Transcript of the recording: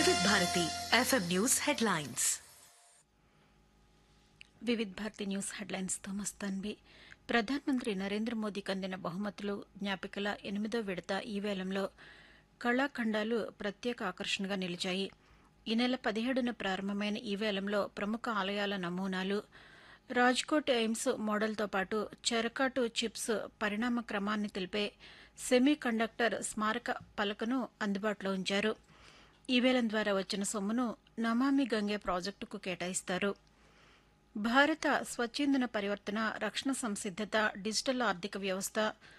వివిధ Bharati FM news headlines Vividh Bharati news హెడ్లైన్స్తో మస్తాన్వి ప్రధానమంత్రి నరేంద్ర మోదీకి అందిన బహుమతులు జ్ఞాపికల ఎనిమిదో విడత ఈ వేలంలో కళాఖండాలు ప్రత్యేక ఆకర్షణగా నిలిచాయి ఈ నెల పదిహేడున ప్రారంభమైన ఈ వేలంలో ప్రముఖ ఆలయాల నమూనాలు రాజ్కోట్ ఎయిమ్స్ మోడల్తో పాటు చెరకాటు చిప్స్ పరిణామ క్రమాన్ని తెలిపే సెమీ కండక్టర్ స్మారక పలకను అందుబాటులో ఉంచారు ఈ వేలం ద్వారా వచ్చిన సొమ్మును నమామి గంగే ప్రాజెక్టుకు కేటాయిస్తారు భారత స్వచ్ఛందన పరివర్తన రక్షణ సంసిద్దత డిజిటల్ ఆర్థిక వ్యవస్థ